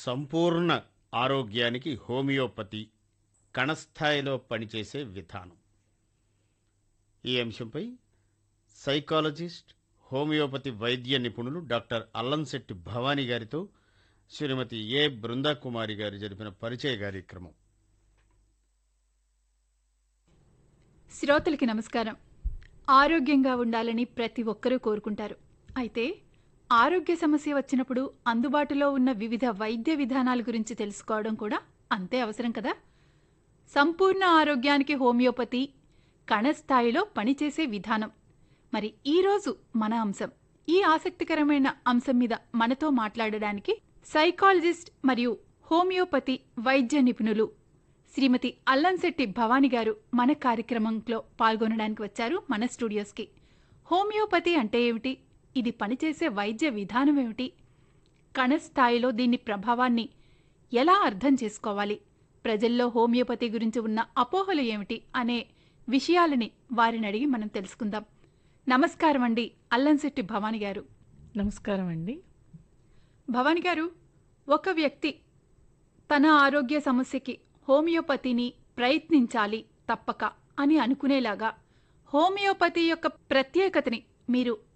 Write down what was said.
సంపూర్ణ ఆరోగ్యానికి హోమియోపతి కణస్థాయిలో పనిచేసే విధానం ఈ అంశంపై సైకాలజిస్ట్ హోమియోపతి వైద్య నిపుణులు డాక్టర్ అల్లంశెట్టి భవానీ గారితో శ్రీమతి ఏ బృందాకుమారి గారు జరిపిన పరిచయ కార్యక్రమం శ్రోతలకి నమస్కారం ఆరోగ్యంగా ఉండాలని ప్రతి ఒక్కరూ కోరుకుంటారు అయితే ఆరోగ్య సమస్య వచ్చినప్పుడు అందుబాటులో ఉన్న వివిధ వైద్య విధానాల గురించి తెలుసుకోవడం కూడా అంతే అవసరం కదా సంపూర్ణ ఆరోగ్యానికి హోమియోపతి కణస్థాయిలో పనిచేసే విధానం మరి ఈరోజు మన అంశం ఈ ఆసక్తికరమైన అంశం మీద మనతో మాట్లాడడానికి సైకాలజిస్ట్ మరియు హోమియోపతి వైద్య నిపుణులు శ్రీమతి అల్లంశెట్టి భవానీ గారు మన కార్యక్రమంలో పాల్గొనడానికి వచ్చారు మన స్టూడియోస్కి హోమియోపతి అంటే ఏమిటి ఇది పనిచేసే వైద్య విధానం ఏమిటి కణస్థాయిలో దీని ప్రభావాన్ని ఎలా అర్థం చేసుకోవాలి ప్రజల్లో హోమియోపతి గురించి ఉన్న అపోహలు ఏమిటి అనే విషయాలని వారిని అడిగి మనం తెలుసుకుందాం నమస్కారం అండి అల్లంశెట్టి భవానీ గారు నమస్కారం అండి భవానీ గారు ఒక వ్యక్తి తన ఆరోగ్య సమస్యకి హోమియోపతిని ప్రయత్నించాలి తప్పక అని అనుకునేలాగా హోమియోపతి యొక్క ప్రత్యేకతని మీరు